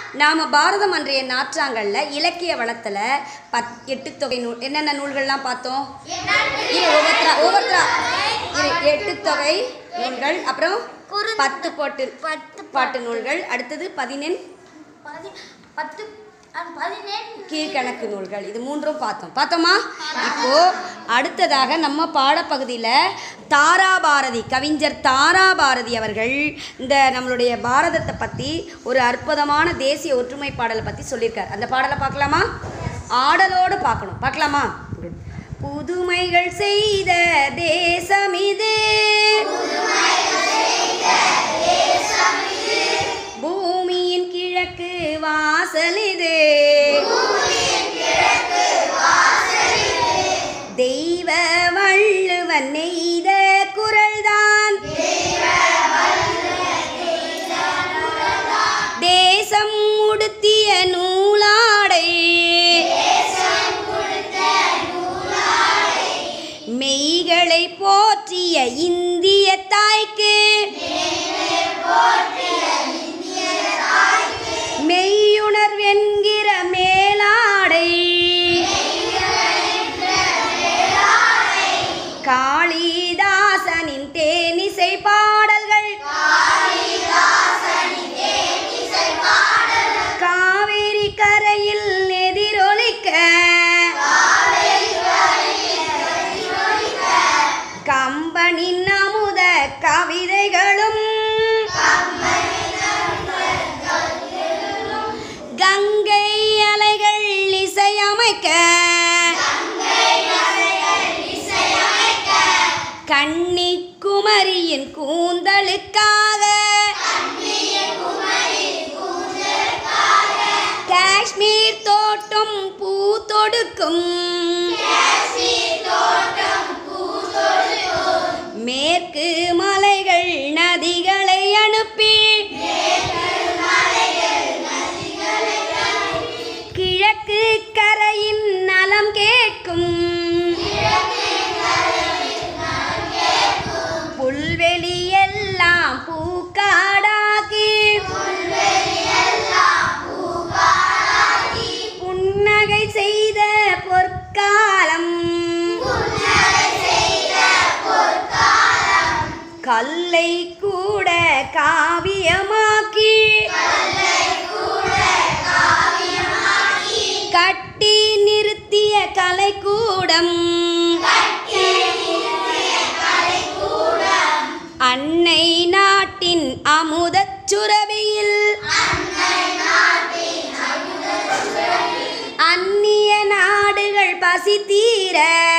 நாம் பாரதம் அன்றைய நாற்றாங்கல்ல இலக்கிய வளத்தில் பத் எட்டு தொகை நூல் என்னென்ன நூல்கள்லாம் பார்த்தோம் இரு ஒவ்வொருத்தரா ஒவ்வொருத்தரா இரு எட்டு தொகை நூல்கள் அப்புறம் குறு- பத்து பாட்டு பத்து பாட்டு நூல்கள் அடுத்தது பதினெண் பதி பத்து அஹ், பதினேழு கீழ்கணக்கு நூல்கள் இது மூன்றும் பார்த்தோம் பார்த்தோமா இப்போ அடுத்ததாக நம்ம பாடப்பகுதியில் தாராபாரதி கவிஞர் தாராபாரதி அவர்கள் இந்த நம்மளுடைய பாரதத்தை பற்றி ஒரு அற்புதமான தேசிய ஒற்றுமை பாடலை பற்றி சொல்லியிருக்கார் அந்த பாடலை பார்க்கலாமா ஆடலோடு பார்க்கணும் பார்க்கலாமா புதுமைகள் செய்த தேசம் இது பூமியின் கிழக்கு வாசல் இது தெய்வ வள்ளுவன் நெய்த குரல்தான் தேசம் உடுத்திய நூலாடை மெய்களை போற்றிய இந்திய தாய்க்கு மெய்யுணர்வென்கிற மேலாடை காளிதாசனின் தேனிசை பாடல்கள் காவேரி கரையில் எதிரொலிக்க கம்பனின் அமுத கவிதைகளும் கங்கை அலைகள் இசையமைக்க கன்னிக்குமரியின் கூந்தலுக்காக காஷ்மீர் தோட்டம் பூ தொடுக்கும் மேற்கு மலைகள் நதிகளை அனுப்பி கிழக்கு கரையின் நலம் கேட்கும் புல்வெளி எல்லாம் பூக்காடாக்கி புன்னகை செய்த பொற்காலம் கல்லை கூட காவியமாக்கி கட்டி நிறுத்திய கலைக்கூடம் அன்னை நாட்டின் அமுதச் சுரபியில் அந்நிய நாடுகள் பசி தீர